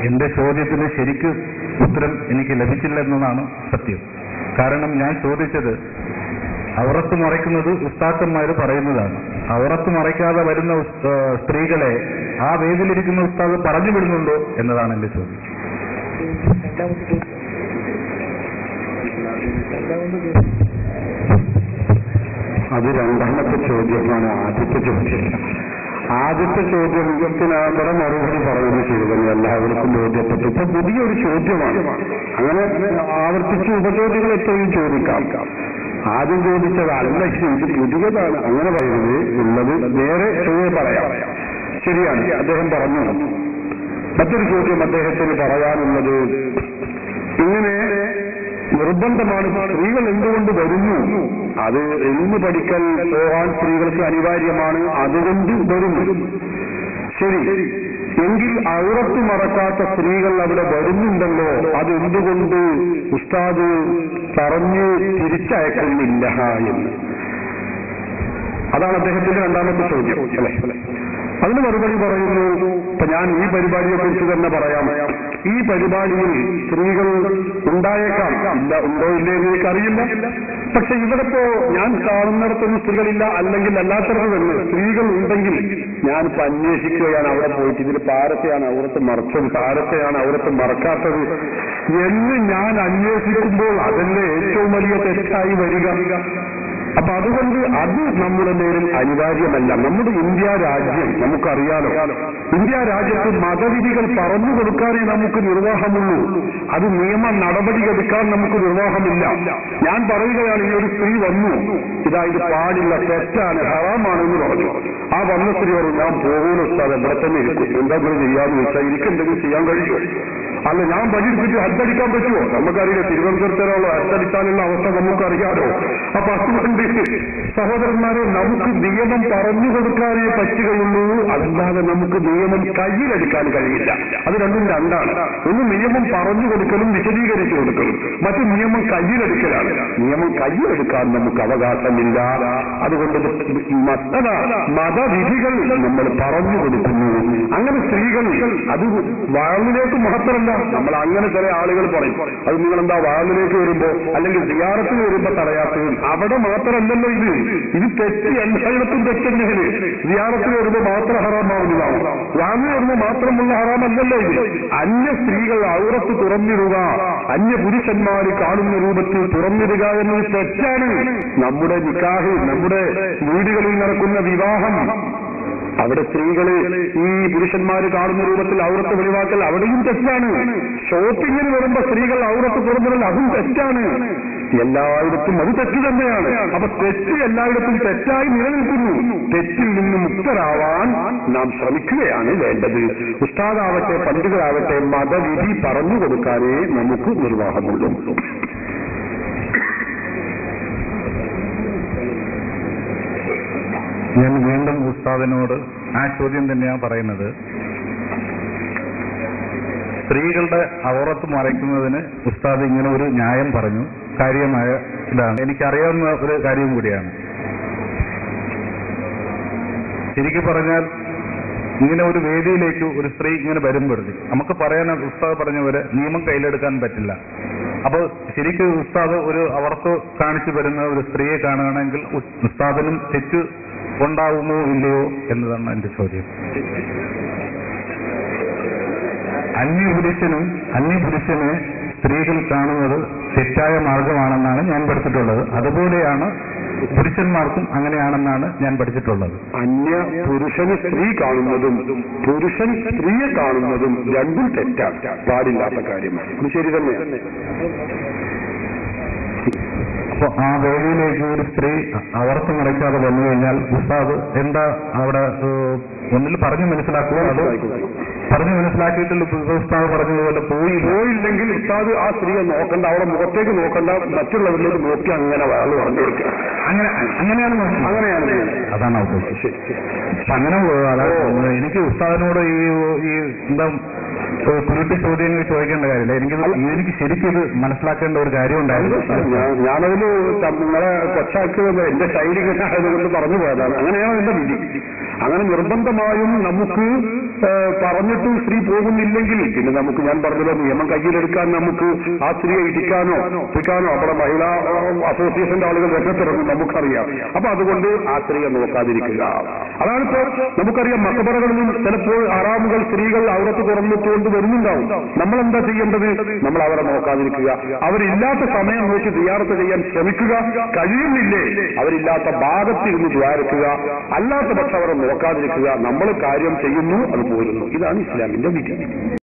എന്റെ ചോദ്യത്തിന് ശരിക്ക് ഉത്തരം എനിക്ക് ലഭിച്ചില്ല എന്നതാണ് സത്യം കാരണം ഞാൻ ചോദിച്ചത് അവറത്ത് മറയ്ക്കുന്നത് ഉസ്താക്കന്മാര് പറയുന്നതാണ് അവറത്ത് മറയ്ക്കാതെ വരുന്ന ഉസ്- ആ, സ്ത്രീകളെ ആ വേദിയിലിരിക്കുന്ന ഉസ്താദ് പറഞ്ഞു വിടുന്നുണ്ടോ എന്നതാണ് എന്റെ ചോദ്യം രണ്ടാമത്തെ ചോദ്യം രണ്ടാമത്തെ ചോദ്യം അത് രണ്ടാമത്തെ ചോദ്യമാണ് ആദ്യത്തെ ചോദ്യം ആദ്യത്തെ ചോദ്യത്തിനകത്ത് മറുപടി പറയുന്നത് ശരി തന്നെ എല്ലാവർക്കും ബോധ്യപ്പെട്ടു ഇപ്പൊ പുതിയൊരു ചോദ്യമാണ് അങ്ങനെ ആവർത്തിച്ച് ഉപചോദ്യങ്ങൾ എത്രയും ചോദിക്കാം ആദ്യം ചോദിച്ചത് അല്ല ഇത് പുതിയതാണ് അങ്ങനെ പറയുന്നത് ഉള്ളത് നേരെ ചൊവ്വേ പറയാം ശരിയാണ് അദ്ദേഹം പറഞ്ഞു മറ്റൊരു ചോദ്യം അദ്ദേഹത്തിന് പറയാനുള്ളത് ഇങ്ങനെ നിർബന്ധമാണ് സ്ത്രീകൾ എന്തുകൊണ്ട് വരുന്നു അത് എൽമ് പഠിക്കൽ പോകാൻ സ്ത്രീകൾക്ക് അനിവാര്യമാണ് അതുകൊണ്ട് വരുന്നു ശരി എങ്കിൽ ഔറത്ത് മറക്കാത്ത സ്ത്രീകൾ അവിടെ വരുന്നുണ്ടല്ലോ അത് എന്തുകൊണ്ട് ഉസ്താദ് പറഞ്ഞ് തിരിച്ചയക്കുന്നില്ല എന്ന് അതാണ് അദ്ദേഹത്തിന്റെ രണ്ടാമത്തെ ചോദ്യം അല്ലെ അതിന് മറുപടി പറയുന്നു ഇപ്പൊ ഞാൻ ഈ പരിപാടിയെ കുറിച്ച് തന്നെ പറയാം ഈ പരിപാടിയിൽ സ്ത്രീകൾ ഉണ്ടായേക്കാം ഇല്ല ഉണ്ടോ ഇല്ലേ എന്ന് എനിക്കറിയില്ല പക്ഷെ ഇവിടപ്പോ ഞാൻ കാണുന്നിടത്തൊന്നും സ്ത്രീകളില്ല അല്ലെങ്കിൽ അല്ലാത്തടത്ത് തന്നെ സ്ത്രീകൾ ഉണ്ടെങ്കിൽ ഞാനിപ്പോ അന്വേഷിക്കുകയാണ് അവിടെ പോയിട്ട് ഇതിൽ പാരത്തെയാണ് ഔറത്ത് മറച്ചത് പാരത്തെയാണ് ഔറത്ത് മറക്കാത്തത് എന്ന് ഞാൻ അന്വേഷിക്കുമ്പോൾ അതല്ലേ ഏറ്റവും വലിയ തെറ്റായി വരിക അപ്പൊ അതുകൊണ്ട് അത് നമ്മുടെ മേലിൽ അനിവാര്യമല്ല നമ്മുടെ ഇന്ത്യ രാജ്യം നമുക്കറിയാലോ ഇന്ത്യ രാജ്യത്ത് മതവിധികൾ പറഞ്ഞു കൊടുക്കാനേ നമുക്ക് നിർവാഹമുള്ളൂ അത് നിയമ നടപടിയെടുക്കാൻ നമുക്ക് നിർവാഹമില്ല ഞാൻ പറയുകയാണ് ഈ ഒരു സ്ത്രീ വന്നു ഇതാ ഇത് പാടില്ല തെറ്റാണ് ഹറാമാണെന്ന് പറഞ്ഞു ആ വന്ന സ്ത്രീ പറഞ്ഞു ഞാൻ പോകുന്ന സ്ഥലം ഇവിടെ തന്നെ ഇരിക്കും എന്തെങ്കിലും ചെയ്യാന്ന് വെച്ചാൽ എനിക്ക് എന്തെങ്കിലും ചെയ്യാൻ കഴിയുമോ അല്ല ഞാൻ വഴിയെടുത്തിട്ട് ഹജ്ജടിക്കാൻ പറ്റുമോ നമുക്കറിയില്ല തിരുവനന്തപുരത്തിലുള്ള ഹജ്ജടിക്കാനുള്ള അവസ്ഥ നമുക്കറിയാലോ അപ്പൊ അതുകൊണ്ട് സഹോദരന്മാരെ നമുക്ക് നിയമം പറഞ്ഞു കൊടുക്കാനേ പറ്റുകയുള്ളൂ അല്ലാതെ നമുക്ക് നിയമം കയ്യിലെടുക്കാൻ കഴിയില്ല അത് രണ്ടും രണ്ടാണ് ഒന്ന് നിയമം പറഞ്ഞു കൊടുക്കലും വിശദീകരിച്ചു കൊടുക്കലും മറ്റു നിയമം കയ്യിലെടുക്കലാണ് നിയമം കയ്യിലെടുക്കാൻ നമുക്ക് അവകാശമില്ല അതുകൊണ്ട് മസല മതവിധികൾ നമ്മൾ പറഞ്ഞു കൊടുക്കുന്നു അങ്ങനെ സ്ത്രീകൾ അത് വാളിലേക്ക് മാത്രമല്ല നമ്മൾ അങ്ങനെ ചില ആളുകൾ പറയും അത് നിങ്ങൾ എന്താ വാളിലേക്ക് വരുമ്പോ അല്ലെങ്കിൽ സിയാറത്തിന് വരുമ്പോ തടയാത്തത് അവിടെ മാത്രമല്ലല്ലോ ഇത് ഇത് തെറ്റ് എല്ലായിടത്തും തെറ്റന്നെയാണ് സിയാറത്തിന് വരുമ്പോ മാത്രം ഹറാമാവുന്നതാണ് വാങ്ങി വരുമ്പോ മാത്രമുള്ള ഹറാമല്ലല്ലോ ഇത് അന്യ സ്ത്രീകൾ ഔറത്ത് തുറന്നിടുക അന്യ പുരുഷന്മാർ കാണുന്ന രൂപത്തിൽ തുറന്നിടുക എന്നത് തെറ്റാണ് നമ്മുടെ നിക്കാഹ് നമ്മുടെ വീടുകളിൽ നടക്കുന്ന വിവാഹം അവിടെ സ്ത്രീകള് ഈ പുരുഷന്മാര് കാണുന്ന രൂപത്തിൽ ഔറത്ത് വെളിവാക്കൽ അവിടെയും തെറ്റാണ് ഷോപ്പിങ്ങിന് വരുമ്പോ സ്ത്രീകൾ ഔറത്ത് തുറന്നിടൽ അതും തെറ്റാണ് എല്ലായിടത്തും അത് തെറ്റ് തന്നെയാണ് അപ്പൊ തെറ്റ് എല്ലായിടത്തും തെറ്റായി നിലനിൽക്കുന്നു തെറ്റിൽ നിന്ന് മുക്തരാവാൻ നാം ശ്രമിക്കുകയാണ് വേണ്ടത് ഉസ്താദാവട്ടെ പണ്ഡിതരാവട്ടെ മതവിധി പറഞ്ഞു കൊടുക്കാനേ നമുക്ക് നിർവാഹമുള്ളൂ ഞാൻ വീണ്ടും ഉസ്താദിനോട് ആ ചോദ്യം തന്നെയാണ് പറയുന്നത് സ്ത്രീകളുടെ അവറത്ത് മറയ്ക്കുന്നതിന് ഉസ്താദ് ഇങ്ങനെ ഒരു ന്യായം പറഞ്ഞു കാര്യമായ ഇതാണ് എനിക്കറിയാവുന്ന ഒരു കാര്യം കൂടിയാണ് ശരിക്കും പറഞ്ഞാൽ ഇങ്ങനെ ഒരു വേദിയിലേക്ക് ഒരു സ്ത്രീ ഇങ്ങനെ വരുമ്പോഴേ നമുക്ക് പറയാൻ ഉസ്താദ് പറഞ്ഞ പോലെ നിയമം കയ്യിലെടുക്കാൻ പറ്റില്ല അപ്പോൾ ശരിക്കും ഉസ്താദ് ഒരു അവർക്ക് കാണിച്ചു വരുന്ന ഒരു സ്ത്രീയെ കാണുകയാണെങ്കിൽ ഉസ്- ഉസ്താദിനും തെറ്റ് ഉണ്ടാവുമോ ഇല്ലയോ എന്നതാണ് എന്റെ ചോദ്യം അന്യപുരുഷനും അന്യപുരുഷനെ സ്ത്രീകൾ കാണുന്നത് തെറ്റായ മാർഗമാണെന്നാണ് ഞാൻ പഠിച്ചിട്ടുള്ളത് അതുപോലെയാണ് പുരുഷന്മാർക്കും അങ്ങനെയാണെന്നാണ് ഞാൻ പഠിച്ചിട്ടുള്ളത് അന്യ പുരുഷന് സ്ത്രീ കാണുന്നതും പുരുഷൻ സ്ത്രീയെ കാണുന്നതും രണ്ടും തെറ്റാണ് പാടില്ലാത്ത കാര്യമാണ് ഇത് ശരി തന്നെയാണ് അപ്പൊ ആ വേദിയിലേക്ക് ഒരു സ്ത്രീ അവർക്ക് മറയ്ക്കാതെ വന്നു കഴിഞ്ഞാൽ ഉസ്താദ് എന്താ അവിടെ ഏഹ്, ഒന്നിൽ പറഞ്ഞു മനസ്സിലാക്കുക അതോ പറഞ്ഞു മനസ്സിലാക്കിയിട്ടില്ല ഉസ്താദ് പറഞ്ഞതുപോലെ പോയി പോയില്ലെങ്കിൽ ഉസ്താദ് ആ സ്ത്രീയെ നോക്കണ്ട അവിടെ മുഖത്തേക്ക് നോക്കണ്ട മറ്റുള്ളവരിലേക്ക് നോക്കി അങ്ങനെ വയറ് പറഞ്ഞു കൊടുക്കുക അങ്ങനെ അങ്ങനെയാണ് മനസ്സിലാക്കുന്നത്. അങ്ങനെയാണ് ചെയ്യുന്നത്. അതാണ് ഉദ്ദേശിച്ചത് ശരി ശരി അപ്പൊ അങ്ങനെ പോയി. അതായത് എനിക്ക് ഉസ്താദിനോട് ഈ ഈ എന്താ ഏഹ്, കുരുട്ടി ചോദ്യങ്ങൾ ചോദിക്കേണ്ട കാര്യമില്ല എനിക്ക് എനിക്ക് ശരിക്കും ഇത് മനസ്സിലാക്കേണ്ട ഒരു കാര്യം ഉണ്ടായിരുന്നു ഞാൻ- ഞാനതില് ത- നിങ്ങളെ കൊച്ചാക്കിയത് എന്റെ ശൈലി ആയതുകൊണ്ട് പറഞ്ഞു പോയതാണ് അങ്ങനെയാണ് എന്റെ വിധി അങ്ങനെ നിർബന്ധമായും നമുക്ക് ഏഹ്, പറഞ്ഞിട്ടും സ്ത്രീ പോകുന്നില്ലെങ്കിൽ പിന്നെ നമുക്ക് ഞാൻ പറഞ്ഞല്ലോ നിയമം കയ്യിലെടുക്കാൻ നമുക്ക് ആ സ്ത്രീയെ ഇടിക്കാനോ പിടിക്കാനോ അവിടെ മഹിളാ ഏഹ്, അസോസിയേഷന്റെ ആളുകൾ രംഗത്തിറങ്ങും നമുക്കറിയാം അപ്പൊ അതുകൊണ്ട് ആ സ്ത്രീയെ നോക്കാതിരിക്കുക അതാണ് ഇപ്പോൾ നമുക്കറിയാം മക്കബറകളിലും ചിലപ്പോൾ ആറാമുകൾ സ്ത്രീകൾ അവിടത്ത് തുറന്നിട്ടുകൊണ്ട് വരുന്നുണ്ടാവും നമ്മൾ എന്താ ചെയ്യേണ്ടത് നമ്മൾ അവരെ നോക്കാതിരിക്കുക അവരില്ലാത്ത സമയം നോക്കി സിയാറത്ത് ചെയ്യാൻ ശ്രമിക്കുക കഴിയുന്നില്ലേ അവരില്ലാത്ത ഭാഗത്തിരുന്ന് ദ്വാരക്കുക അല്ലാത്ത പക്ഷം അവരെ നോക്കാതിരിക്കുക നമ്മൾ കാര്യം ചെയ്യുന്നു അത് പോരുന്നു ഇതാണ് ഇസ്ലാമിന്റെ വിധി